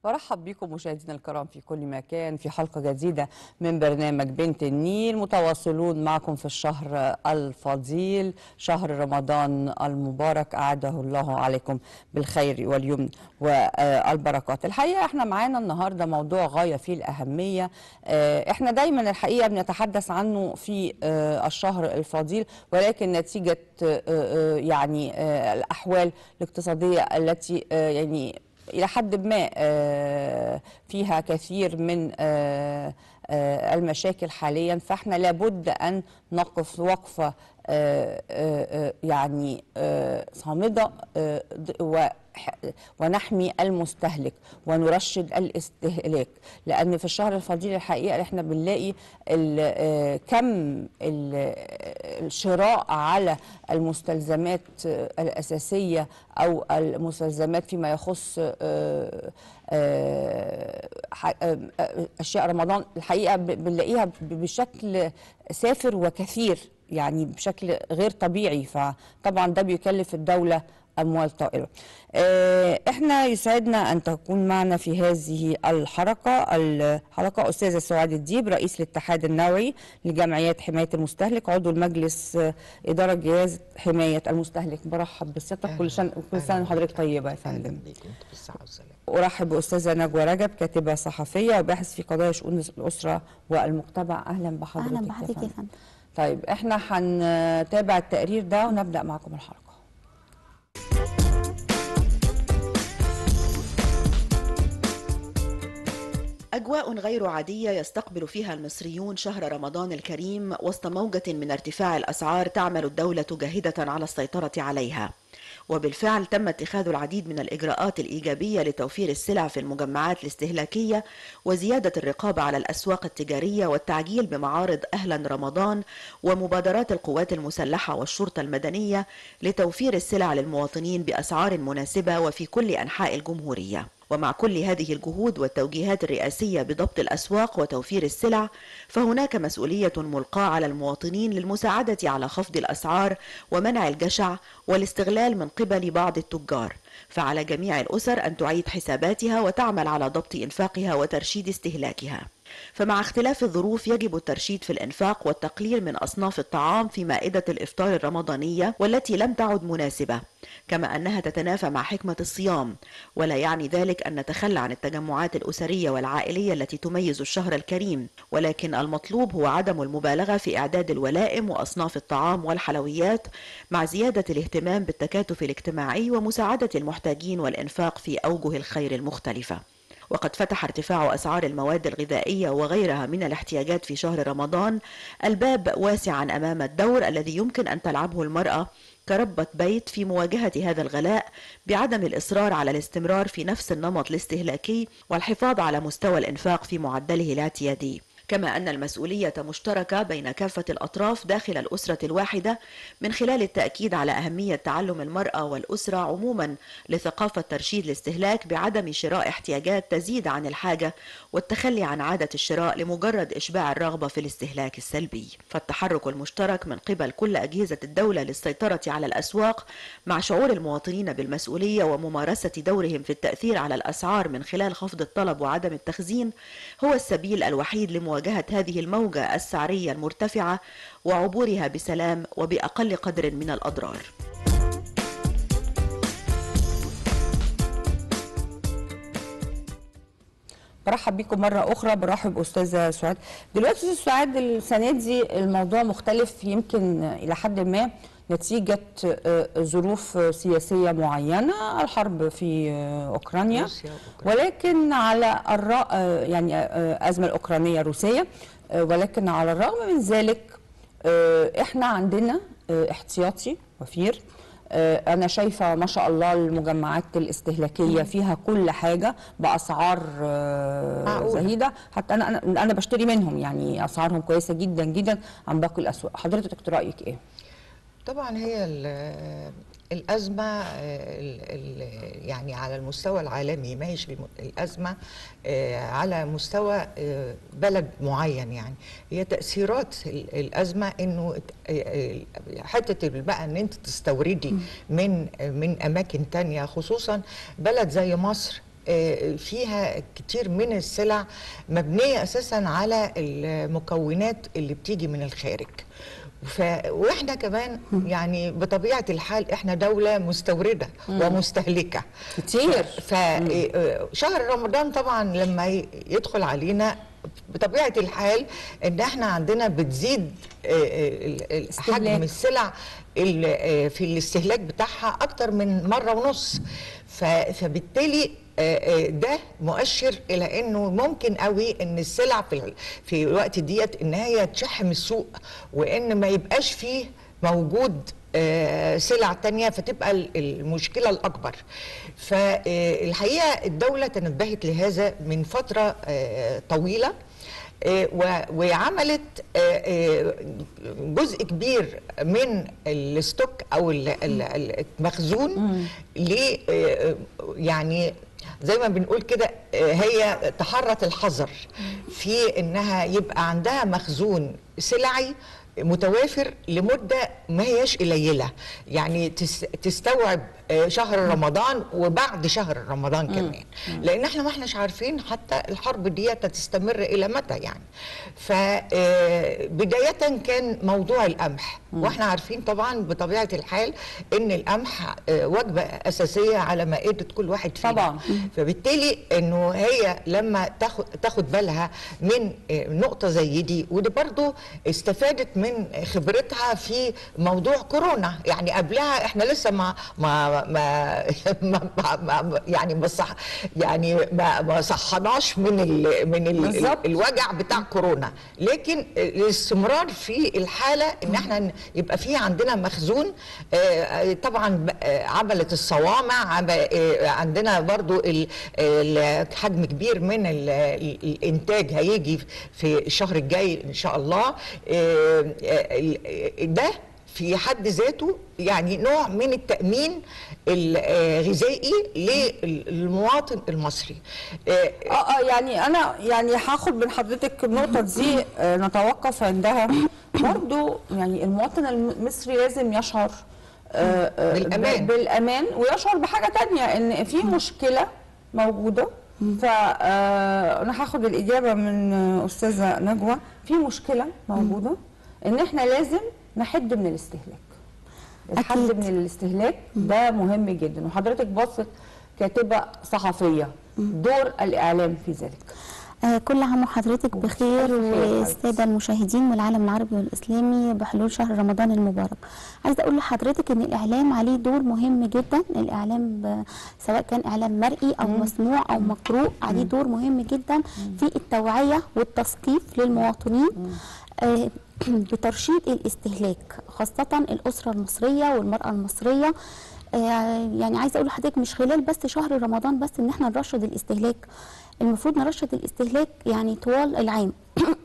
برحب بكم مشاهدينا الكرام في كل مكان في حلقة جديدة من برنامج بنت النيل متواصلون معكم في الشهر الفضيل شهر رمضان المبارك أعاده الله عليكم بالخير واليمن والبركات الحقيقة احنا معانا النهاردة موضوع غاية فيه الأهمية اه، احنا دايما الحقيقة بنتحدث عنه في اه، الشهر الفضيل ولكن نتيجة اه، اه، يعني اه، الأحوال الاقتصادية التي اه، يعني إلى حد ما آه، فيها كثير من آه، آه، المشاكل حاليا فاحنا لابد أن نقف وقفة آه، آه، آه، يعني آه، صامدة آه، ض- وح- ونحمي المستهلك ونرشد الاستهلاك لأن في الشهر الفضيل الحقيقة احنا بنلاقي ال- آه، كم ال- الشراء على المستلزمات آه، الأساسية أو المستلزمات فيما يخص آه، آه، ح- آه، آه، أشياء رمضان الحقيقة ب- بنلاقيها ب- بشكل سافر وكثير يعني بشكل غير طبيعي فطبعا ده بيكلف الدولة أموال طائلة آه، احنا يسعدنا أن تكون معنا في هذه الحلقة الحلقة أستاذة سعاد الديب رئيس الاتحاد النوعي لجمعيات حماية المستهلك عضو المجلس آه، إدارة جهاز حماية المستهلك برحب بسيادتك كل سنة كل سنة وحضرتك طيبة يا فندم اهلا بيك انت بالصحه والسلامه أرحب بأستاذة نجوى رجب كاتبة صحفية وباحث في قضايا شؤون الأسرة والمجتمع أهلا بحضرتك اهلا بحضرتك يا فندم. فندم طيب احنا هنتابع التقرير ده ونبدأ معكم الحلقة أجواء غير عادية يستقبل فيها المصريون شهر رمضان الكريم وسط موجة من ارتفاع الأسعار تعمل الدولة جاهدة على السيطرة عليها وبالفعل تم اتخاذ العديد من الإجراءات الإيجابية لتوفير السلع في المجمعات الاستهلاكية وزيادة الرقابة على الأسواق التجارية والتعجيل بمعارض أهلا رمضان ومبادرات القوات المسلحة والشرطة المدنية لتوفير السلع للمواطنين بأسعار مناسبة وفي كل أنحاء الجمهورية ومع كل هذه الجهود والتوجيهات الرئاسية بضبط الأسواق وتوفير السلع فهناك مسؤولية ملقاة على المواطنين للمساعدة على خفض الأسعار ومنع الجشع والاستغلال من قبل بعض التجار فعلى جميع الأسر أن تعيد حساباتها وتعمل على ضبط إنفاقها وترشيد استهلاكها فمع اختلاف الظروف يجب الترشيد في الإنفاق والتقليل من أصناف الطعام في مائدة الإفطار الرمضانية والتي لم تعد مناسبة كما أنها تتنافى مع حكمة الصيام ولا يعني ذلك أن نتخلى عن التجمعات الأسرية والعائلية التي تميز الشهر الكريم ولكن المطلوب هو عدم المبالغة في إعداد الولائم وأصناف الطعام والحلويات مع زيادة الاهتمام بالتكاتف الاجتماعي ومساعدة المحتاجين والإنفاق في أوجه الخير المختلفة وقد فتح ارتفاع أسعار المواد الغذائية وغيرها من الاحتياجات في شهر رمضان الباب واسعا أمام الدور الذي يمكن أن تلعبه المرأة كربة بيت في مواجهة هذا الغلاء بعدم الإصرار على الاستمرار في نفس النمط الاستهلاكي والحفاظ على مستوى الإنفاق في معدله الاعتيادي كما أن المسؤولية مشتركة بين كافة الأطراف داخل الأسرة الواحدة من خلال التأكيد على أهمية تعلم المرأة والأسرة عموما لثقافة ترشيد الاستهلاك بعدم شراء احتياجات تزيد عن الحاجة والتخلي عن عادة الشراء لمجرد إشباع الرغبة في الاستهلاك السلبي فالتحرك المشترك من قبل كل أجهزة الدولة للسيطرة على الأسواق مع شعور المواطنين بالمسؤولية وممارسة دورهم في التأثير على الأسعار من خلال خفض الطلب وعدم التخزين هو السبيل الوحيد لمواجهة هذه الموجة السعرية المرتفعة وعبورها بسلام وبأقل قدر من الأضرار برحب بكم مرة أخرى برحب أستاذة سعاد دلوقتي أستاذة سعاد السنة دي الموضوع مختلف يمكن إلى حد ما نتيجة آه، ظروف سياسية معينة الحرب في آه، أوكرانيا روسيا وأوكرانيا. ولكن على الرغم يعني آه، أزمة الأوكرانية روسية آه، ولكن على الرغم من ذلك آه، احنا عندنا آه، احتياطي وفير آه، انا شايفه ما شاء الله المجمعات الاستهلاكيه فيها كل حاجه باسعار آه، معقولة. زهيده حتى انا انا انا بشتري منهم يعني اسعارهم كويسه جدا جدا عن باقي الاسواق حضرتك رايك ايه طبعا هي ال- الأزمة آه، ال- ال- يعني على المستوى العالمي ما هيش بم- الأزمة آه، على مستوى آه، بلد معين يعني هي تأثيرات ال- الأزمة إنه ت- آه، آه، حتة بقى إن أنت تستوردي من من أماكن تانية خصوصا بلد زي مصر آه، فيها كتير من السلع مبنيه اساسا على المكونات اللي بتيجي من الخارج ف... واحنا كمان يعني بطبيعه الحال احنا دوله مستورده ومستهلكه كتير. فشهر رمضان طبعا لما ي- يدخل علينا بطبيعه الحال ان احنا عندنا بتزيد آه، آه، ال- ال- استهلاك. حجم السلع ال- آه، في الاستهلاك بتاعها اكتر من مره ونص ف- فبالتالي آه، آه، ده مؤشر الى انه ممكن قوي ان السلع في ال- في الوقت ديت ان هي تشحم السوق وان ما يبقاش فيه موجود آه، سلع تانية فتبقى ال- المشكلة الأكبر فالحقيقة الدولة تنبهت لهذا من فترة آه، طويلة آه، و- وعملت آه، آه، جزء كبير من الستوك او ال- ال- ال- المخزون ل آه، يعني زي ما بنقول كده آه، هي تحرت الحذر في انها يبقى عندها مخزون سلعي متوافر لمده ما هياش قليله يعني تس- تستوعب آه، شهر رمضان وبعد شهر رمضان كمان لان احنا ما احناش عارفين حتى الحرب دي تستمر الى متى يعني فبدايه كان موضوع القمح واحنا عارفين طبعا بطبيعه الحال ان القمح آه، وجبه اساسيه على مائده كل واحد فينا طبعاً. فبالتالي انه هي لما تاخد تاخد بالها من آه، نقطه زي دي وده برضو استفادت من خبرتها في موضوع كورونا يعني قبلها احنا لسه ما ما ما, ما, ما, ما يعني ما صح يعني ما ما صحناش من ال من ال بالظبط. الوجع بتاع كورونا لكن الاستمرار في الحاله ان احنا ن- يبقى في عندنا مخزون آه، آه، طبعا ب- آه، عملت الصوامع عم- آه، عندنا برضو ال- ال- حجم كبير من ال- ال- الانتاج هيجي في الشهر الجاي ان شاء الله آه، آه، ال- ده في حد ذاته يعني نوع من التأمين الغذائي للمواطن المصري آه، اه اه يعني انا يعني هاخد من حضرتك النقطه دي آه، نتوقف عندها برضو يعني المواطن المصري لازم يشعر آه، آه، بالأمان. ب- بالامان ويشعر بحاجه تانية ان في مشكله موجوده فانا هاخد الاجابه من آه، استاذه نجوى في مشكله موجوده ان احنا لازم نحد من الاستهلاك الحد أكيد. من الاستهلاك ده مهم جدا وحضرتك بصت كاتبه صحفيه دور الاعلام في ذلك آه، كل عام وحضرتك بخير بخير يا والسادة المشاهدين والعالم العربي والإسلامي بحلول شهر رمضان المبارك عايزة أقول لحضرتك إن الإعلام عليه دور مهم جدا الإعلام ب- سواء كان إعلام مرئي أو مسموع أو مقروء عليه دور مهم جدا في التوعية والتثقيف للمواطنين آه، بترشيد الاستهلاك خاصة الأسرة المصرية والمرأة المصرية آه، يعني عايزه اقول لحضرتك مش خلال بس شهر رمضان بس ان احنا نرشد الاستهلاك المفروض نرشد الاستهلاك يعني طوال العام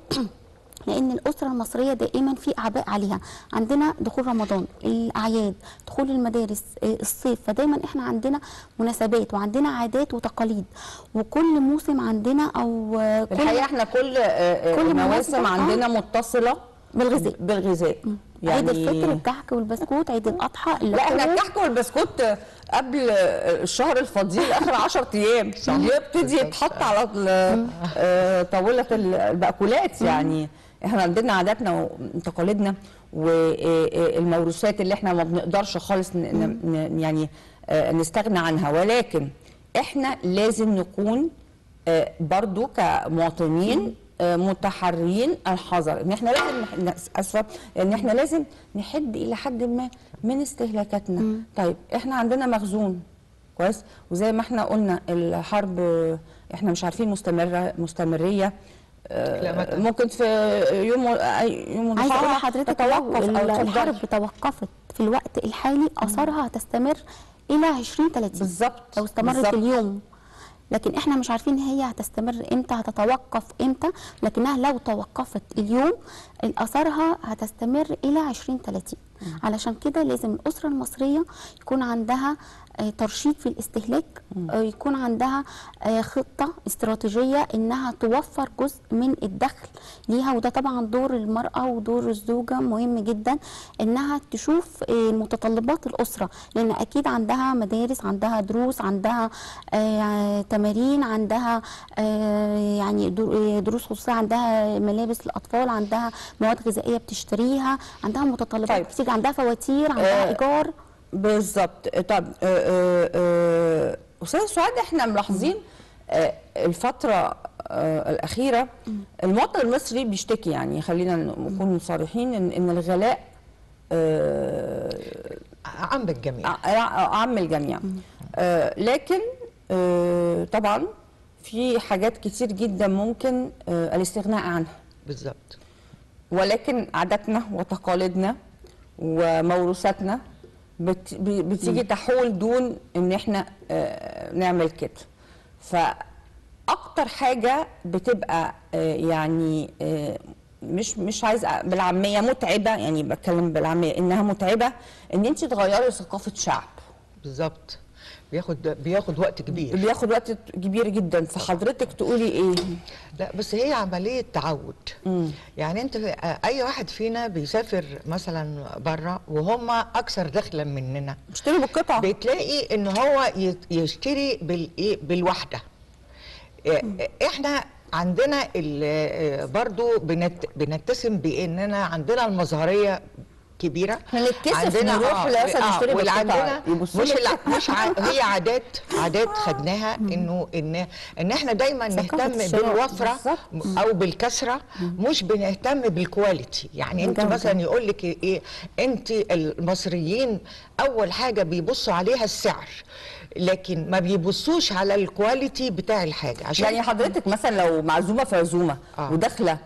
لان الاسره المصريه دائما في اعباء عليها عندنا دخول رمضان الاعياد دخول المدارس آه، الصيف فدايما احنا عندنا مناسبات وعندنا عادات وتقاليد وكل موسم عندنا او آه، كل الحقيقه احنا كل آه، آه، كل المواسم مناسبة، آه. عندنا متصله بالغذاء. بالغذاء عيد الفطر الكحك والبسكوت عيد الاضحى لا احنا اللحوم. الكحك والبسكوت قبل الشهر الفضيل اخر 10 ايام يبتدي يتحط على ال- آه، طاوله المأكولات يعني احنا عندنا عاداتنا وتقاليدنا والموروثات اللي احنا ما بنقدرش خالص ن- ن- ن- يعني آه، نستغنى عنها ولكن احنا لازم نكون آه، برضو كمواطنين آه، متحرين الحذر ان احنا لازم نح- نس- اسفه ان احنا لازم نحد الى حد ما من استهلاكاتنا طيب احنا عندنا مخزون كويس وزي ما احنا قلنا الحرب آه، احنا مش عارفين مستمره مستمريه آه، لا متى. ممكن في يوم و- أي- يوم عايزه اقول ضحاها لحضرتك لو تتوقف او ال- تنجرف. الحرب توقفت في الوقت الحالي اثارها هتستمر الى 20 30 بالظبط لو استمرت بالظبط. اليوم لكن احنا مش عارفين هي هتستمر امتى هتتوقف امتى لكنها لو توقفت اليوم اثارها هتستمر الى 20 30 علشان كده لازم الاسره المصريه يكون عندها آه، ترشيد في الاستهلاك آه، يكون عندها آه، خطه استراتيجيه انها توفر جزء من الدخل ليها وده طبعا دور المراه ودور الزوجه مهم جدا انها تشوف آه، متطلبات الاسره لان اكيد عندها مدارس عندها دروس عندها آه، تمارين عندها آه، يعني درو- دروس خصوصيه عندها ملابس للاطفال عندها مواد غذائيه بتشتريها عندها متطلبات طيب. بتيجي عندها فواتير عندها آه، ايجار بالظبط طب آه، آه، آه، استاذ سعاد احنا ملاحظين آه، الفتره آه، الاخيره المواطن المصري بيشتكي يعني خلينا نكون صريحين ان ان الغلاء آه، عام بالجميع ع- عام الجميع آه، لكن آه، طبعا في حاجات كتير جدا ممكن آه، الاستغناء عنها بالظبط ولكن عاداتنا وتقاليدنا وموروثاتنا بت- ب- بتيجي تحول دون ان احنا آه، نعمل كده فاكتر حاجه بتبقى آه، يعني آه، مش مش عايزه بالعاميه متعبه يعني بتكلم بالعاميه انها متعبه ان انت تغيري ثقافه شعب بالظبط بياخد بياخد وقت كبير بياخد وقت كبير جدا فحضرتك تقولي ايه لا بس هي عملية تعود يعني انت اي واحد فينا بيسافر مثلا بره وهم اكثر دخلا مننا اشتري بالقطعه بتلاقي ان هو يت- يشتري بالايه بالوحده إيه، احنا عندنا ال- برضو بنت بنتسم باننا عندنا المظهريه كبيره هنتكسف نروح لأسا نشتري واللي بالقطعة. عندنا يبصوا مش لك. لا مش ع... هي عادات عادات خدناها انه ان ان احنا دايما ثقافة نهتم الشراء. بالوفره بالظبط. او بالكسره مش بنهتم بالكواليتي يعني انت الجودة. مثلا يقول لك ايه انت المصريين اول حاجه بيبصوا عليها السعر لكن ما بيبصوش على الكواليتي بتاع الحاجه عشان يعني حضرتك مثلا لو معزومه في عزومه آه. وداخله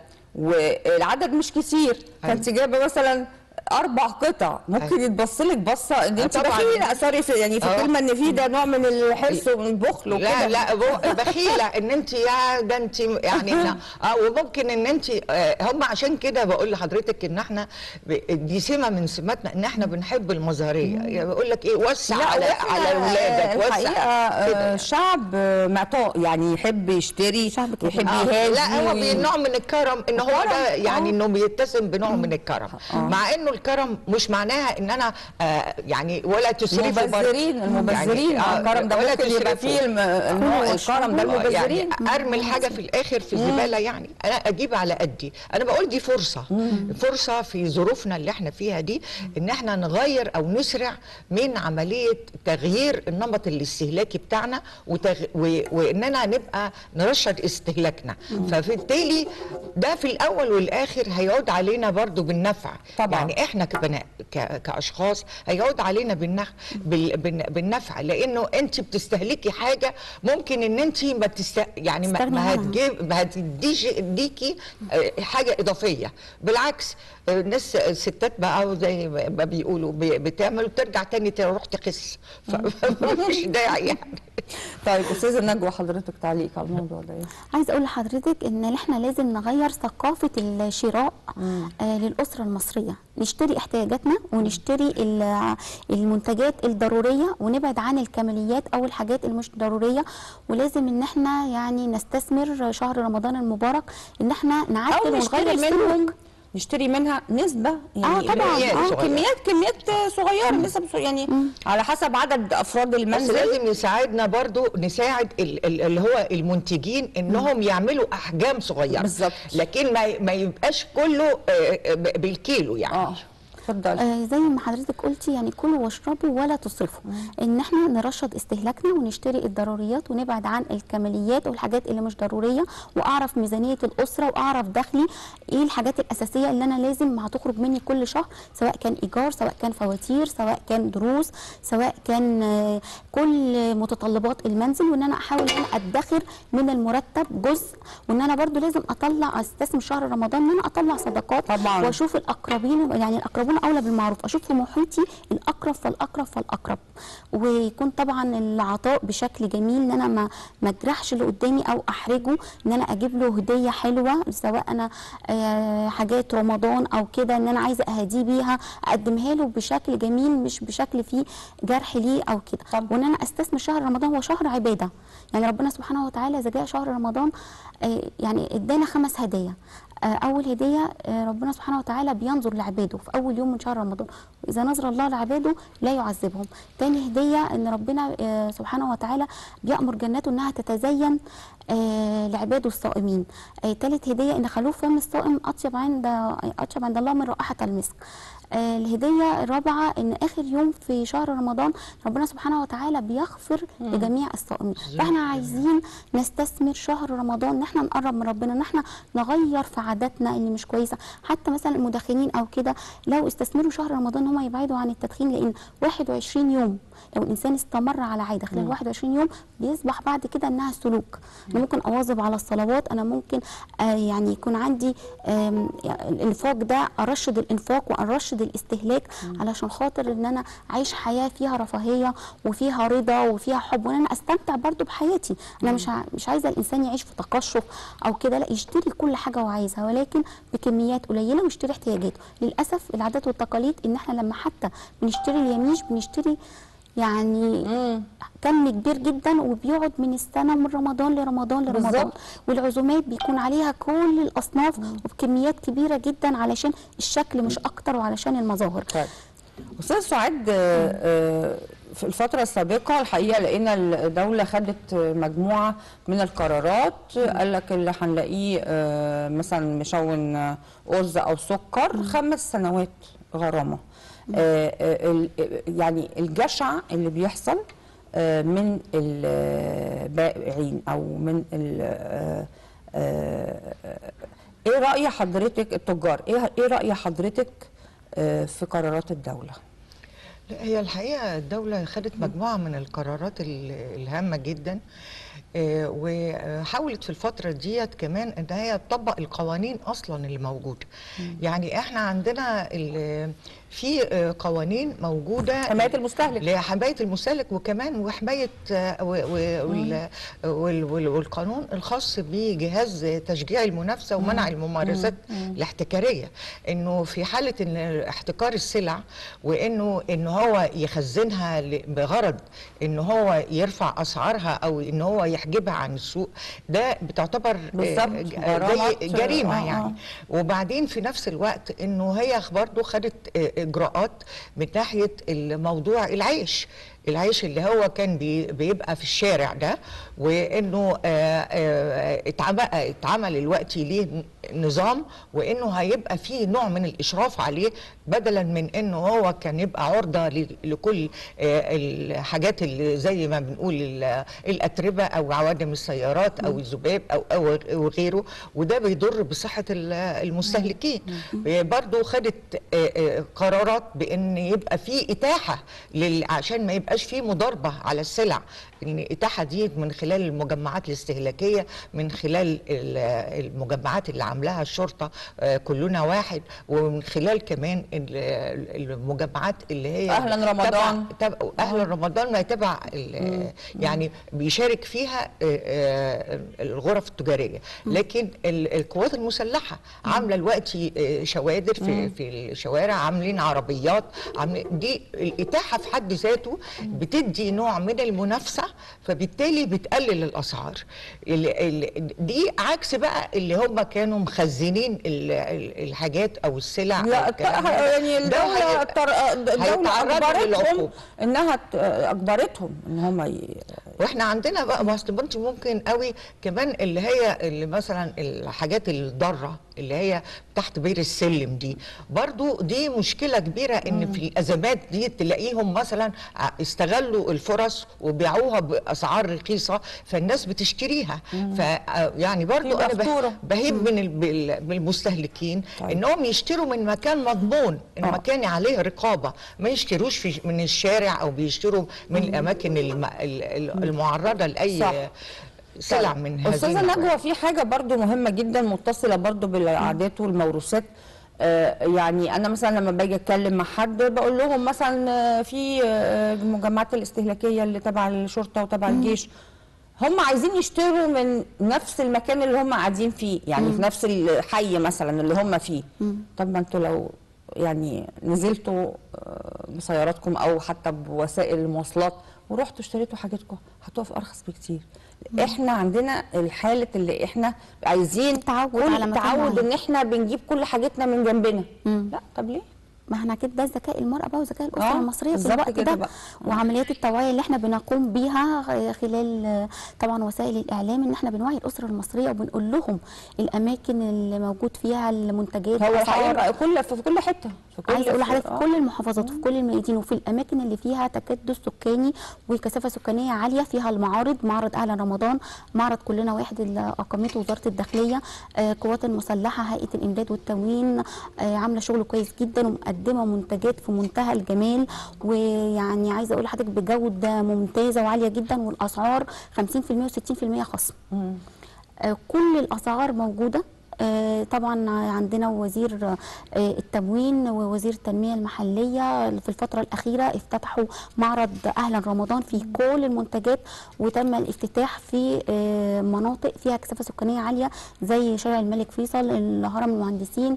والعدد مش كتير فانت جايبه مثلا اربع قطع ممكن أيوة. يتبص لك بصه ان انت طبعاً. بخيله سوري في يعني في آه. كلمه ان في ده نوع من الحرص ومن البخل وكده لا لا بو- بخيله ان انت يا ده انت يعني إحنا- اه وممكن ان انت آه، هم عشان كده بقول لحضرتك ان احنا ب- دي سمه من سماتنا ان احنا بنحب المظهريه يعني بقول لك ايه وسع لا على وإحنا، على اولادك آه، الحقيقه وسع آه، شعب آه، معطاء يعني يحب يشتري شعب كده. يحب آه، يهادي لا هو وي- بنوع من الكرم ان هو الكرم، ده يعني آه. انه بيتسم بنوع من الكرم آه. مع انه الكرم مش معناها ان انا آه يعني ولا تسرفي برضه. المبذرين المبذرين يعني، آه، الكرم ده ولا ممكن يبقى تسرفوا. فيه الم- النوع الكرم ده آه، المبذرين يعني ارمي الحاجه في الاخر في الزباله يعني انا اجيب على قدي انا بقول دي فرصه فرصه في ظروفنا اللي احنا فيها دي ان احنا نغير او نسرع من عمليه تغيير النمط الاستهلاكي بتاعنا وتغ... و... واننا نبقى نرشد استهلاكنا فبالتالي ده في الاول والاخر هيعود علينا برضو بالنفع طبعاً. يعني احنا كبناء ك... كاشخاص هيعود علينا بالنفع بال... بالن- بالنفع لانه انت بتستهلكي حاجه ممكن ان انت ما تست... يعني ما, تستغني ما عنها. هتجيب ما هتديش اديكي آه، حاجه اضافيه بالعكس آه، الناس الستات بقى زي ما بيقولوا ب- بتعمل وترجع تاني تروح تخس فمفيش داعي يعني طيب استاذه نجوى حضرتك تعليق على الموضوع ده إيه؟ عايز اقول لحضرتك ان احنا لازم نغير ثقافه الشراء آه للاسره المصريه نشتري احتياجاتنا ونشتري ال- المنتجات الضروريه ونبعد عن الكماليات او الحاجات المش ضروريه ولازم ان احنا يعني نستثمر شهر رمضان المبارك ان احنا او نعدل نشتري ونغير منهم السلوك نشتري منها نسبة يعني آه، طبعاً. كميات آه صغيرة. كميات كميات صغيرة نسب صغيرة، يعني على حسب عدد أفراد بس المنزل لازم يساعدنا برضو نساعد ال- ال- اللي هو المنتجين انهم يعملوا احجام صغيره بالظبط. لكن ما ما يبقاش كله آه، آه، ب- بالكيلو يعني اه اتفضلي آه زي ما حضرتك قلتي يعني كلوا واشربوا ولا تصرفوا ان احنا نرشد استهلاكنا ونشتري الضروريات ونبعد عن الكماليات والحاجات اللي مش ضروريه واعرف ميزانيه الاسره واعرف دخلي ايه الحاجات الاساسيه اللي انا لازم هتخرج مني كل شهر سواء كان ايجار سواء كان فواتير سواء كان دروس سواء كان آه، كل متطلبات المنزل وان انا احاول ان انا ادخر من المرتب جزء وان انا برضو لازم اطلع استثمر شهر رمضان ان انا اطلع صدقات طبعاً. واشوف الاقربين يعني الاقربون ربنا اولى بالمعروف اشوف في محيطي الاقرب فالاقرب فالاقرب ويكون طبعا العطاء بشكل جميل ان انا ما ما اجرحش اللي قدامي او احرجه ان انا اجيب له هديه حلوه سواء انا آه، حاجات رمضان او كده ان انا عايزه اهديه بيها اقدمها له بشكل جميل مش بشكل فيه جرح ليه او كده طب. وان انا استثمر شهر رمضان هو شهر عباده يعني ربنا سبحانه وتعالى اذا جاء شهر رمضان آه، يعني ادانا خمس هدايا آه، اول هديه آه، ربنا سبحانه وتعالى بينظر لعباده في اول يوم من شهر رمضان واذا نظر الله لعباده لا يعذبهم تاني هديه ان ربنا آه، سبحانه وتعالى بيامر جناته انها تتزين آه، لعباده الصائمين آه، تالت هديه ان خلوف فم الصائم اطيب عند اطيب عند الله من رائحه المسك آه، الهديه الرابعه ان اخر يوم في شهر رمضان ربنا سبحانه وتعالى بيغفر لجميع الصائمين فاحنا عايزين نستثمر شهر رمضان ان احنا نقرب من ربنا ان احنا نغير في عاداتنا اللي مش كويسه حتى مثلا المدخنين او كده لو استثمروا شهر رمضان هم يبعدوا عن التدخين لان 21 يوم لو الانسان استمر على عاده خلال 21 يوم بيصبح بعد كده انها سلوك انا ممكن اواظب على الصلوات انا ممكن آه يعني يكون عندي آم، يعني الانفاق ده ارشد الانفاق وارشد الاستهلاك علشان خاطر ان انا اعيش حياه فيها رفاهيه وفيها رضا وفيها حب وان انا استمتع برضو بحياتي انا مش ع- مش عايزه الانسان يعيش في تقشف او كده لا يشتري كل حاجه هو عايزها ولكن بكميات قليله ويشتري احتياجاته للاسف العادات والتقاليد ان احنا لما حتى بنشتري اليميش بنشتري يعني كم كبير جدا وبيقعد من السنه من رمضان لرمضان لرمضان بالظبط. والعزومات بيكون عليها كل الاصناف وبكميات كبيره جدا علشان الشكل مش اكتر وعلشان المظاهر طيب استاذ سعاد آه، آه، في الفترة السابقة الحقيقة لقينا الدولة خدت مجموعة من القرارات قال لك اللي هنلاقيه آه، مثلا مشون آه، أرز أو سكر خمس سنوات غرامة آه، آه، ال- يعني الجشع اللي بيحصل آه، من البائعين أو من ال- آه، آه، ايه رأي حضرتك التجار ايه ايه رأي حضرتك آه، في قرارات الدولة لا، هي الحقيقة الدولة خدت مجموعة من القرارات ال- الهامة جدا آه، وحاولت في الفترة ديت كمان ان هي تطبق القوانين اصلا اللي موجودة يعني احنا عندنا ال- في آه، قوانين موجودة حماية المستهلك. لحماية المستهلك وكمان وحماية آه، و- و- وال- وال- وال- والقانون الخاص بجهاز تشجيع المنافسة ومنع الممارسات الاحتكارية انه في حالة ان احتكار السلع وانه ان هو يخزنها ل- بغرض ان هو يرفع اسعارها او ان هو يحجبها عن السوق ده بتعتبر آه، بالظبط. ج- غرامات، زي جريمة آه، آه. يعني وبعدين في نفس الوقت انه هي برضه خدت آه، اجراءات من ناحيه الموضوع العيش العيش اللي هو كان بي- بيبقى في الشارع ده وانه آه، آه، اتعمل اتعمل دلوقتي ليه نظام وانه هيبقى فيه نوع من الاشراف عليه بدلا من انه هو كان يبقى عرضه ل- لكل آه، الحاجات اللي زي ما بنقول ال- الاتربه او عوادم السيارات او الذباب او او أو غيره وده بيضر بصحه ال- المستهلكين برضو خدت آه، آه، قرارات بان يبقى في اتاحه لل- عشان ما يبقاش في مضاربه على السلع ان الاتاحه دي من خلال المجمعات الاستهلاكيه من خلال ال- المجمعات اللي عاملاها الشرطه آه، كلنا واحد ومن خلال كمان ال- المجمعات اللي هي أهلاً رمضان. تبع تبع اهل رمضان ما يتبع ال- يعني بيشارك فيها آه، آه، الغرف التجاريه لكن ال- القوات المسلحه عامله دلوقتي آه، شوادر في في الشوارع عاملين عربيات عاملين دي الاتاحه في حد ذاته بتدي نوع من المنافسه فبالتالي بتقلل الاسعار ال- ال- دي عكس بقى اللي هم كانوا مخزنين ال- ال- الحاجات او السلع أو لا الكلام الت- ده. يعني ده الدولة هي- التر- الدولة هيتعرضوا أجبرتهم للعقوبة. إنها ت- أجبرتهم إن هم ي... واحنا عندنا بقى ما أصل انت ممكن قوي كمان اللي هي اللي مثلا الحاجات الضاره اللي هي تحت بير السلم دي برضو دي مشكله كبيره ان في الازمات دي تلاقيهم مثلا ع- استغلوا الفرص وبيعوها باسعار رخيصه فالناس بتشتريها ف يعني برضو يبقى انا فاتورة. به- بهيب من ال- بال- بالمستهلكين طيب. انهم يشتروا من مكان مضمون آه. المكان عليه رقابه ما يشتروش في من الشارع او بيشتروا من الاماكن الم- ال- ال- المعرضه لاي صح. سلع طيب. من هذه أستاذة النوعية. نجوى في حاجة برضو مهمة جدا متصلة برضو بالعادات والموروثات آه، يعني انا مثلا لما باجي اتكلم مع حد بقول لهم مثلا آه، في آه، المجمعات الاستهلاكيه اللي تبع الشرطه وتبع الجيش هم عايزين يشتروا من نفس المكان اللي هم قاعدين فيه يعني في نفس الحي مثلا اللي هم فيه طب ما انتوا لو يعني نزلتوا آه، بسياراتكم او حتى بوسائل المواصلات ورحتوا اشتريتوا حاجتكم هتقف ارخص بكتير احنا عندنا الحاله اللي احنا عايزين تعود كل على مكان تعود معين. ان احنا بنجيب كل حاجتنا من جنبنا لا طب ليه ما احنا كده ده ذكاء المرأة بقى وذكاء الأسرة آه، المصرية في بالظبط الوقت كده ده بقى. وعمليات التوعية اللي احنا بنقوم بيها خلال آه، طبعا وسائل الإعلام ان احنا بنوعي الأسرة المصرية وبنقول لهم الأماكن اللي موجود فيها المنتجات هو أسعار. الحقيقه بقى كل في كل حته في كل عايزه اقول لحضرتك آه. في كل المحافظات وفي كل الميادين وفي الاماكن اللي فيها تكدس سكاني وكثافه سكانيه عاليه فيها المعارض معرض اهل رمضان معرض كلنا واحد اللي اقامته وزاره الداخليه آه، قوات المسلحه هيئه الامداد والتموين آه، عامله شغل كويس جدا ومقدمه منتجات في منتهى الجمال ويعني عايزه اقول لحضرتك بجوده ممتازه وعاليه جدا والاسعار 50% و60% خصم آه، كل الاسعار موجوده آه، طبعا عندنا وزير آه، التموين ووزير التنميه المحليه في الفتره الاخيره افتتحوا معرض اهلا رمضان فيه كل المنتجات وتم الافتتاح في آه، مناطق فيها كثافه سكانيه عاليه زي شارع الملك فيصل الهرم المهندسين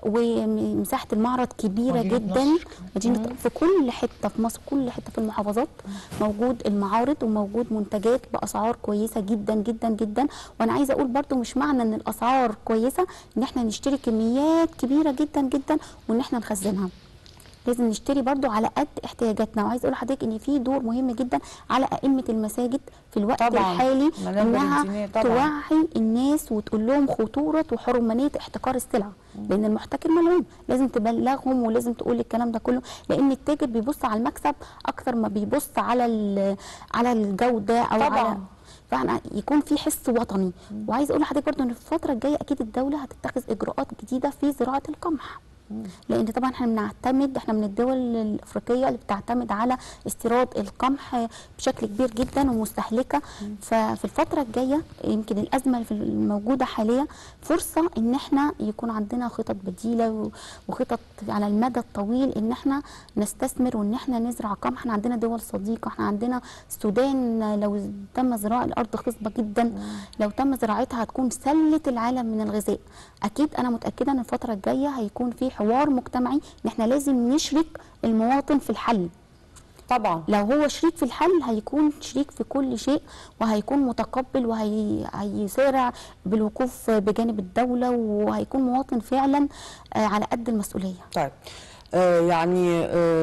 ومساحه المعرض كبيره مدينة جدا نصر. مدينه في كل حته في مصر كل حته في المحافظات موجود المعارض وموجود منتجات باسعار كويسه جدا جدا جدا وانا عايزه اقول برضو مش معنى ان الاسعار كويسه ان احنا نشتري كميات كبيره جدا جدا وان احنا نخزنها لازم نشتري برضو على قد احتياجاتنا وعايز اقول لحضرتك ان في دور مهم جدا على ائمه المساجد في الوقت طبعاً. الحالي منابر انها الدينية طبعاً. توعي الناس وتقول لهم خطوره وحرمانيه احتكار السلع لان المحتكر ملعون لازم تبلغهم ولازم تقول الكلام ده كله لان التاجر بيبص على المكسب اكثر ما بيبص على ال- على الجوده او طبعاً. على فاحنا يكون في حس وطني وعايز اقول لحضرتك برضو ان في الفتره الجايه اكيد الدوله هتتخذ اجراءات جديده في زراعه القمح لان طبعا احنا بنعتمد احنا من الدول الافريقيه اللي بتعتمد على استيراد القمح بشكل كبير جدا ومستهلكه ففي الفتره الجايه يمكن الازمه اللي في- الموجوده حاليا فرصه ان احنا يكون عندنا خطط بديله و- وخطط على المدى الطويل ان احنا نستثمر وان احنا نزرع قمح احنا عندنا دول صديقه احنا عندنا السودان لو تم زراعه الارض خصبه جدا لو تم زراعتها هتكون سله العالم من الغذاء اكيد انا متاكده ان الفتره الجايه هيكون في حوار مجتمعي ان احنا لازم نشرك المواطن في الحل طبعا لو هو شريك في الحل هيكون شريك في كل شيء وهيكون متقبل وهيسارع بالوقوف بجانب الدولة وهيكون مواطن فعلا آه، على قد المسؤولية طيب آه يعني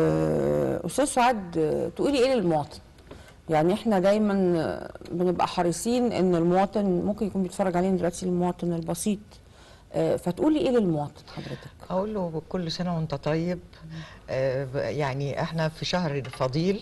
آه استاذ سعاد آه، تقولي ايه للمواطن يعني احنا دايما آه، بنبقى حريصين ان المواطن ممكن يكون بيتفرج علينا دلوقتي المواطن البسيط آه فتقولي ايه للمواطن حضرتك اقول له كل سنه وانت طيب آه، ب- يعني احنا في شهر فضيل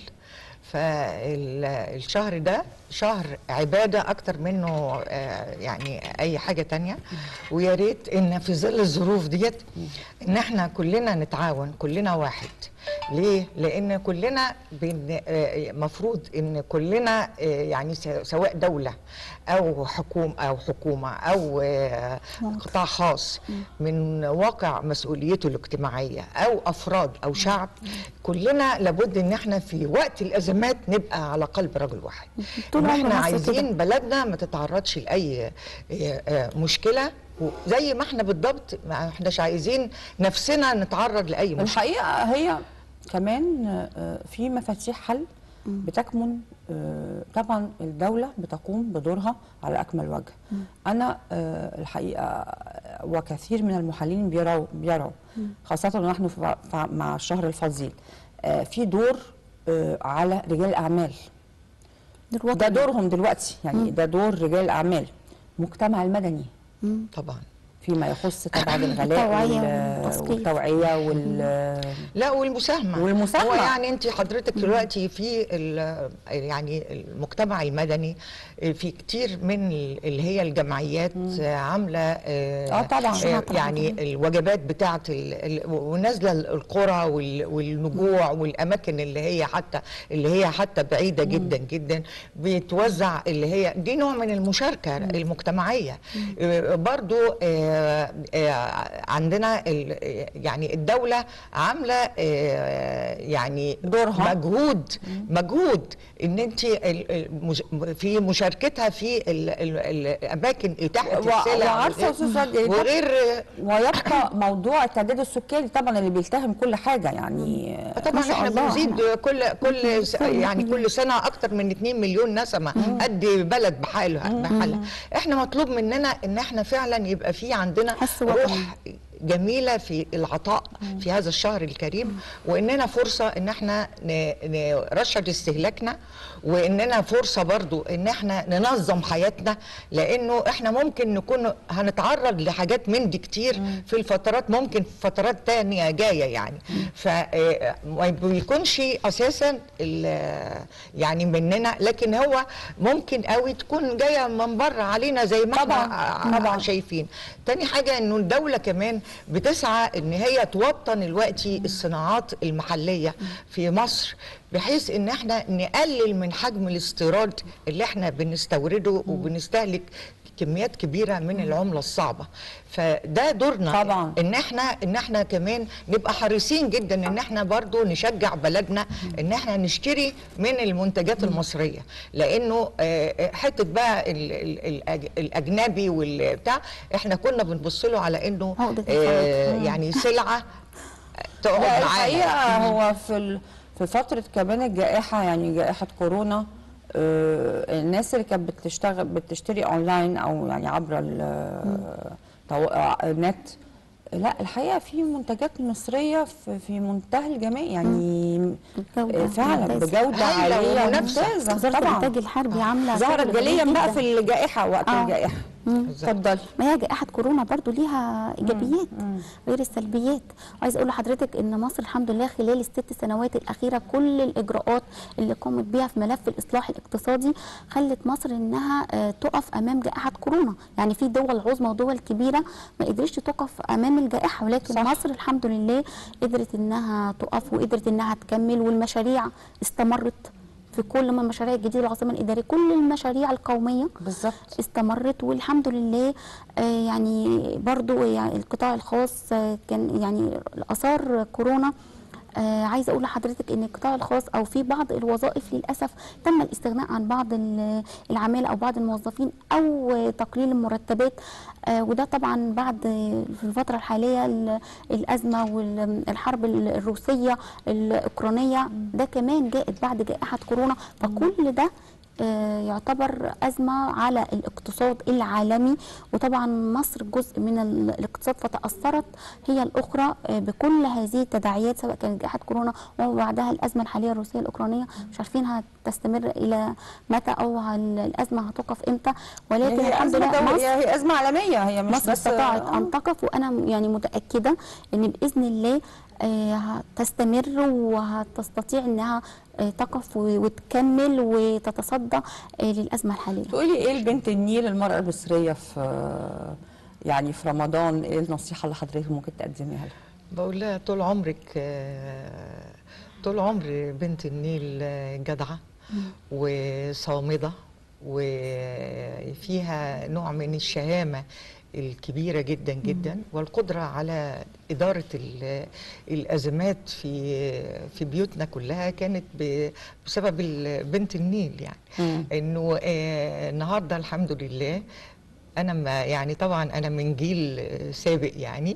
فالشهر ده شهر عباده اكتر منه آه، يعني اي حاجه تانية ويا ريت ان في ظل الظروف ديت ان احنا كلنا نتعاون كلنا واحد ليه لان كلنا بن- آه، مفروض ان كلنا آه، يعني س- سواء دوله او حكومه او حكومه او آه، قطاع خاص من واقع مسؤوليته الاجتماعيه او افراد او شعب كلنا لابد ان احنا في وقت الازمات نبقى على قلب رجل واحد طول إن عمر احنا مصر عايزين كده. بلدنا ما تتعرضش لاي آه، آه، مشكله وزي ما احنا بالضبط ما احناش عايزين نفسنا نتعرض لاي مشكله الحقيقه هي كمان آه، في مفاتيح حل بتكمن آه، طبعا الدوله بتقوم بدورها على اكمل وجه انا آه، الحقيقه وكثير من المحللين بيروا بيروا خاصه ونحن في- في- مع الشهر الفضيل آه، في دور آه، على رجال الاعمال دول ده وطن. دورهم دلوقتي يعني ده دور رجال الاعمال المجتمع المدني طبعا فيما يخص طبعا الغلاء التوعية وال- والتثقيف. والتوعيه وال لا والمساهمه والمساهمة. هو يعني انت حضرتك دلوقتي في ال- يعني المجتمع المدني في كتير من ال- اللي هي الجمعيات عامله آه طبعاً. آه يعني الوجبات بتاعه ال- ال- ونازله القرى وال- والنجوع والاماكن اللي هي حتى اللي هي حتى بعيده جدا جدا بيتوزع اللي هي دي نوع من المشاركه المجتمعيه آه، برضو آه، آه، آه، عندنا ال- يعني الدوله عامله آه، يعني دورها. مجهود مجهود ان انت ال- المش- في مشاركتها في ال- ال- الاماكن اتاحه و- السلع وعارفة يا أستاذ سعد، يعني ده- وغير ويبقى موضوع التعداد السكاني طبعا اللي بيلتهم كل حاجه يعني طبعا ما شاء احنا الله. بنزيد كل كل س- يعني كل سنه اكتر من 2 مليون نسمه قد بلد بحالها بحالها احنا مطلوب مننا ان احنا فعلا يبقى في عندنا حس وطني. روح جميله في العطاء في هذا الشهر الكريم واننا فرصه ان احنا ن- نرشد استهلاكنا واننا فرصه برضو ان احنا ننظم حياتنا لانه احنا ممكن نكون هنتعرض لحاجات من دي كتير في الفترات ممكن في فترات تانية جايه يعني فما بيكونش اساسا ال- يعني مننا لكن هو ممكن قوي تكون جايه من بره علينا زي ما طبعاً، احنا طبعاً. شايفين تاني حاجة انه الدولة كمان بتسعى ان هي توطن دلوقتي الصناعات المحلية في مصر بحيث ان احنا نقلل من حجم الاستيراد اللي احنا بنستورده وبنستهلك كميات كبيره من العمله الصعبه فده دورنا طبعاً. ان احنا ان احنا كمان نبقى حريصين جدا ان احنا برضو نشجع بلدنا ان احنا نشتري من المنتجات المصريه لانه آه، حته بقى ال- ال- الأج- الاجنبي والبتاع احنا كنا بنبص له على انه عقدة آه، الخواطر. يعني سلعه لا تقعد معانا الحقيقه هو في ال- في فتره كمان الجائحه يعني جائحه كورونا آه، الناس اللي كانت بتشتغل بتشتري اونلاين او يعني عبر ال- تو- النت لا الحقيقه في منتجات مصريه في, في منتهى الجمال يعني الجودة آه، فعلا ممتازة. بجوده هايلة عاليه ومنافسة. ممتازه وزاره طبعا الانتاج الحربي عامله ظهرت شغل جليا جميل بقى جداً. في الجائحه وقت آه. الجائحه بالظبط. اتفضلي ما هي جائحة كورونا برضو ليها إيجابيات غير السلبيات وعايز أقول لحضرتك إن مصر الحمد لله خلال الست سنوات الأخيرة كل الإجراءات اللي قامت بيها في ملف الإصلاح الاقتصادي خلت مصر إنها آه، تقف أمام جائحة كورونا يعني في دول عظمى ودول كبيرة ما قدرتش تقف أمام الجائحة ولكن صح. صح. مصر الحمد لله قدرت إنها تقف وقدرت إنها تكمل والمشاريع استمرت في كل ما المشاريع الجديدة العاصمة الإدارية كل المشاريع القومية بالظبط استمرت والحمد لله آه، يعني برضو يعني القطاع الخاص آه، كان يعني اثار كورونا آه عايزه اقول لحضرتك ان القطاع الخاص او في بعض الوظائف للاسف تم الاستغناء عن بعض ال- العماله او بعض الموظفين او آه، تقليل المرتبات آه وده طبعا بعد آه، في الفتره الحاليه ال- الازمه والحرب الروسيه الاوكرانيه ده كمان جاءت بعد جائحه كورونا فكل ده آه، يعتبر أزمة على الاقتصاد العالمي وطبعا مصر جزء من ال- الاقتصاد فتأثرت هي الأخرى آه، بكل هذه التداعيات سواء كانت جائحة كورونا وبعدها الأزمة الحالية الروسية الأوكرانية مش عارفين هتستمر إلى متى أو هل- الأزمة هتقف إمتى ولكن هي الحمد أزمة لله دولية، مصر هي أزمة عالمية هي مش مصر بس استطاعت آه. ان تقف وانا يعني متاكده ان باذن الله آه، هتستمر وهتستطيع انها آه، تقف و- وتكمل وتتصدى آه، للازمه الحاليه تقولي ايه لبنت النيل المرأة المصرية في يعني في رمضان ايه النصيحة اللي حضرتك ممكن تقدميها لها؟ بقول لها طول عمرك آه، طول عمر بنت النيل آه، جدعة وصامدة وفيها نوع من الشهامة الكبيرة جدا جدا والقدرة على إدارة ال- الأزمات في في بيوتنا كلها كانت ب- بسبب ال- بنت النيل يعني مم. إنه آه، النهاردة الحمد لله انا ما يعني طبعا انا من جيل آه، سابق يعني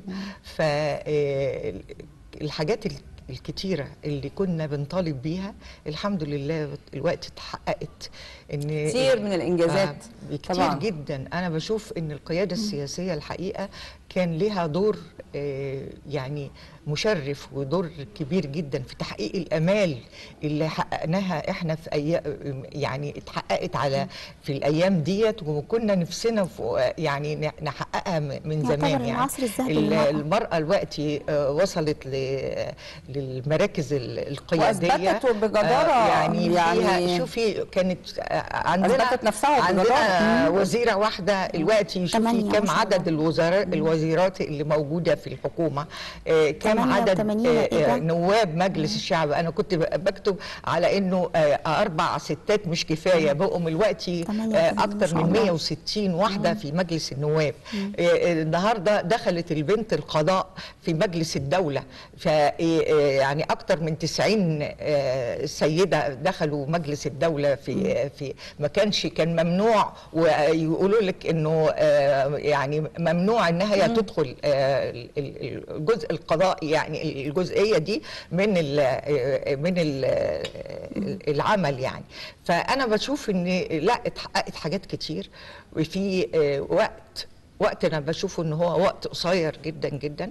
فالحاجات الكتيرة اللي كنا بنطالب بيها الحمد لله الوقت اتحققت ان كتير من الإنجازات آه كتير طبعاً. جدا انا بشوف ان القيادة السياسية الحقيقة كان لها دور آه يعني مشرف ودور كبير جدا في تحقيق الامال اللي حققناها احنا في ايام يعني اتحققت على في الايام ديت وكنا نفسنا في يعني نحققها من يعتبر زمان يعني العصر الذهبي ال- للمرأة. المرأة دلوقتي آه، وصلت ل- للمراكز ال- القيادية وأثبتت وبجدارة آه، يعني, يعني- فيها شوفي كانت آه، عندنا أثبتت نفسها عندنا بجدارة. وزيره واحده دلوقتي شوفي تمانية كم ما شاء عدد الله. الوزراء الوزيرات اللي موجوده في الحكومه آه، كم عدد 88 آه، إيه ده؟ آه، نواب مجلس الشعب انا كنت ب- بكتب على انه آه، اربع ستات مش كفايه بقوا دلوقتي 88 آه، ما اكتر شاء من الله. 160 واحده في مجلس النواب آه، آه، النهارده دخلت البنت القضاء في مجلس الدوله ف آه، آه، يعني اكتر من 90 آه، سيده دخلوا مجلس الدوله في آه، في ما كانش كان ممنوع ويقولوا لك انه آه، يعني ممنوع انها هي تدخل آه، ال- ال- الجزء القضائي يعني الجزئيه دي من ال من ال العمل يعني فانا بشوف ان لا اتحققت حاجات كتير وفي آه، وقت وقت انا بشوفه ان هو وقت قصير جدا جدا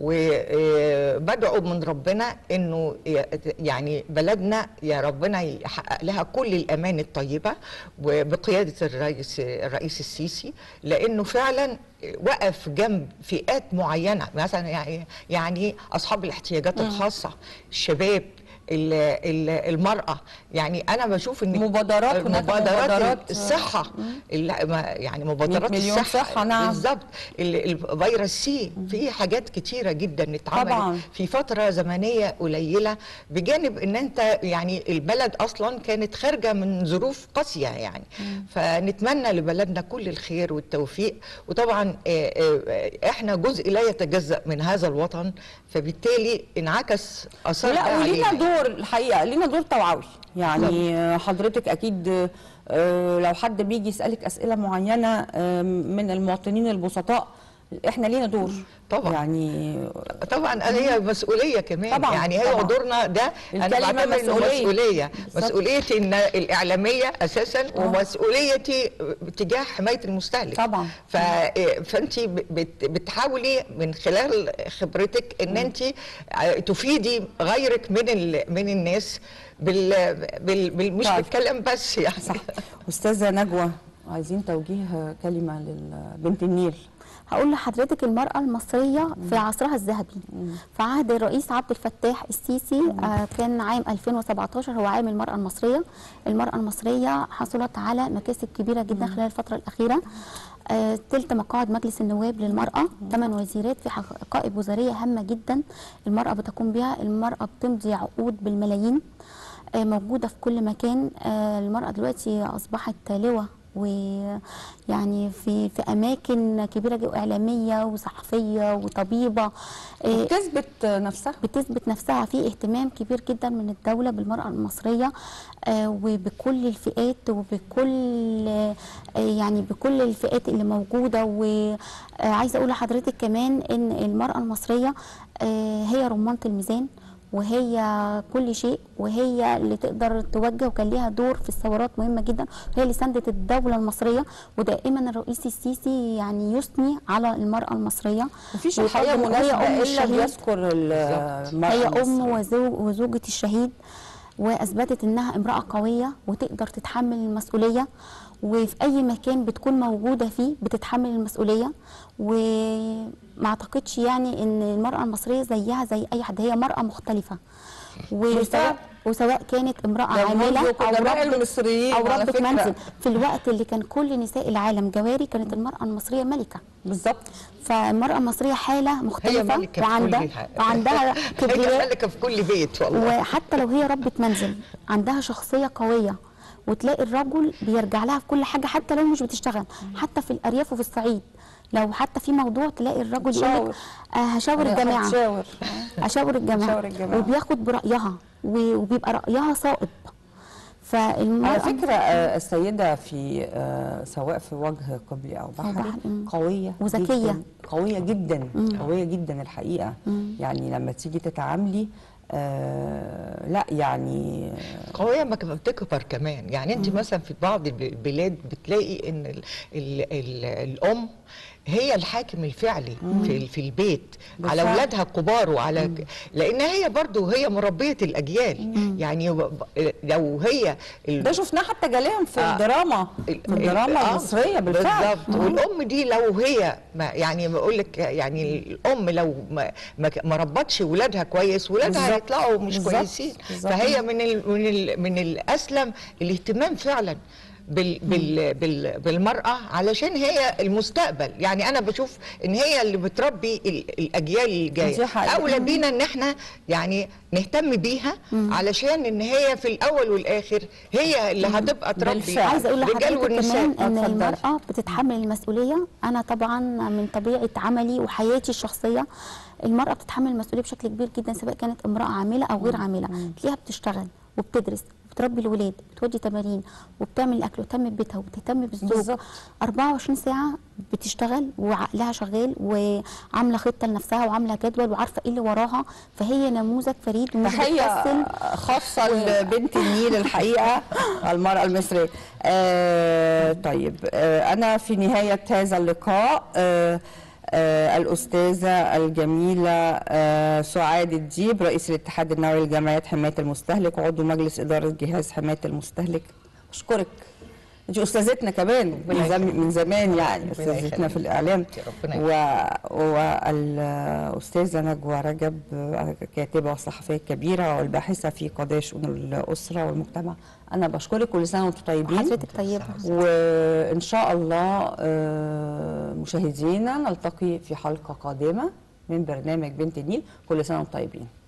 وبدعو من ربنا انه ي- يعني بلدنا يا ربنا يحقق لها كل الامان الطيبه وبقياده الرئيس الرئيس السيسي لانه فعلا وقف جنب فئات معينه مثلا يعني يعني اصحاب الاحتياجات الخاصه الشباب ال- ال- المرأة يعني أنا بشوف إن مبادرات، هناك مبادرات مبادرات، الصحة ال- ما- يعني مبادرات 100 مليون الصحة صحة، نعم. بالظبط ال- الفيروس سي في حاجات كتيرة جدا اتعملت طبعاً. في فترة زمنية قليلة بجانب ان انت يعني البلد اصلا كانت خارجة من ظروف قاسية يعني فنتمنى لبلدنا كل الخير والتوفيق وطبعا آه، آه، احنا جزء لا يتجزأ من هذا الوطن فبالتالي انعكس اثار لا ده ولينا علينا. دور الحقيقه لينا دور توعوي يعني آه، حضرتك اكيد آه، لو حد بيجي يسالك اسئله معينه آه، من المواطنين البسطاء احنا لينا دور طبعاً. يعني طبعا هي مسؤوليه كمان طبعاً، يعني هي طبعاً. دورنا ده انا الكلمة بعتبر إنه مسؤولية. مسؤوليه بالظبط. مسؤوليتي ان الاعلاميه اساسا ومسؤوليتي تجاه حمايه المستهلك طبعاً. ف... فانت بت... بتحاولي من خلال خبرتك ان انت تفيدي غيرك من ال... من الناس بال... بال... بال... مش طيب. بالكلام بس يعني صح استاذه نجوى عايزين توجيه كلمه لبنت النيل هقول لحضرتك المرأة المصرية في عصرها الذهبي في عهد الرئيس عبد الفتاح السيسي آه كان عام 2017 هو عام المرأة المصرية المرأة المصرية حصلت على مكاسب كبيرة جدا خلال الفترة الأخيرة آه تلت مقاعد مجلس النواب للمرأة ثمان وزيرات في حقائب وزارية هامة جدا المرأة بتقوم بها المرأة بتمضي عقود بالملايين آه موجودة في كل مكان آه المرأة دلوقتي أصبحت لواء ويعني في في اماكن كبيره جدا اعلاميه وصحفيه وطبيبه آه، تثبت نفسها بتثبت نفسها في اهتمام كبير جدا من الدولة بالمرأة المصرية آه، وبكل الفئات وبكل آه، يعني بكل الفئات اللي موجودة وعايزة أقول لحضرتك كمان إن المرأة المصرية آه، هي رمانة الميزان وهي كل شيء وهي اللي تقدر توجه وكان ليها دور في الثورات مهمه جدا وهي اللي ساندت الدوله المصريه ودائما الرئيس السيسي يعني يثني على المراه المصريه مفيش الحقيقه ويقدم- هي مناسبه أم الا الشهيد. بيذكر المراه هي ام المصرية. وزوج وزوجة الشهيد واثبتت انها امراه قويه وتقدر تتحمل المسؤوليه وفي اي مكان بتكون موجوده فيه بتتحمل المسؤوليه وما اعتقدش يعني ان المراه المصريه زيها زي اي حد هي مراه مختلفه وسواء وسواء كانت امراه ده عامله منذ او قدماء ربة المصريين او على ربة فكرة. منزل في الوقت اللي كان كل نساء العالم جواري كانت المراه المصريه ملكه بالظبط فالمراه المصريه حاله هي مختلفه ملكه وعندها في كل حاجة. وعندها هي كبرياء ملكه في كل بيت والله وحتى لو هي ربة منزل عندها شخصية قوية وتلاقي الرجل بيرجع لها في كل حاجة حتى لو مش بتشتغل حتى في الأرياف وفي الصعيد لو حتى في موضوع تلاقي الرجل يقول هتشاور. لك آه هشاور الجماعة هتشاور. أشاور الجماعة هشاور الجماعة. وبياخد برأيها و- وبيبقى رأيها صائب فالمرأة على فكرة آه، السيدة في آه، سواء في وجه قبلي أو بحري بحري، مم. قوية وذكية. جداً، قوية جدا قوية جدا الحقيقة يعني لما تيجي تتعاملي آه لا يعني قوية ما كمان بتكبر كمان يعني انت مثلا في بعض البلاد بتلاقي ان ال ال ال الام هي الحاكم الفعلي في في البيت على بالفعل. اولادها الكبار وعلى ك- لان هي برضو هي مربيه الاجيال يعني ب- لو هي ال- ده شفناه حتى جاليا في آه. الدراما في ال- الدراما آه، المصرية بالفعل بالظبط والام دي لو هي ما يعني بقول لك يعني الام لو ما ما, ما ربتش ولادها كويس ولادها بالظبط. هيطلعوا مش بالظبط. كويسين بالظبط. فهي من ال من ال من الاسلم الاهتمام فعلا بال بال بال بالمرأة علشان هي المستقبل يعني أنا بشوف إن هي اللي بتربي ال- الأجيال اللي دي جاية حقيقة. أولى بينا إن إحنا يعني نهتم بيها علشان إن هي في الأول والآخر هي اللي هتبقى تربي بالفعل. عايزه اقول الرجال لحضرتك والنساء كمان ان اتفضلي. المراه بتتحمل المسؤوليه انا طبعا من طبيعه عملي وحياتي الشخصيه المراه بتتحمل المسؤوليه بشكل كبير جدا سواء كانت امراه عامله او غير عامله تلاقيها بتشتغل وبتدرس بتربي الولاد بتودي تمارين وبتعمل الاكل وتهتم ببيتها وبتهتم بالزوج بالظبط. 24 ساعه بتشتغل وعقلها شغال وعامله خطه لنفسها وعامله جدول وعارفه ايه اللي وراها فهي نموذج فريد ومش تحية بتكسل خاصة لبنت النيل الحقيقة المرأة المصرية آه طيب آه أنا في نهاية هذا اللقاء آه آه الأستاذة الجميلة آه سعاد الديب رئيس الاتحاد النووي لجمعيات حماية المستهلك وعضو مجلس إدارة جهاز حماية المستهلك أشكرك انت استاذتنا كمان من, زم... من زمان يعني ربنا استاذتنا في يخليك. الاعلام ربنا و... والاستاذه نجوى رجب كاتبه وصحفيه كبيره والباحثه في قضايا شؤون الاسره والمجتمع انا بشكرك كل سنه وانتم طيبين حضرتك طيبه وان شاء الله آه، مشاهدينا نلتقي في حلقه قادمه من برنامج بنت النيل كل سنه وانتم طيبين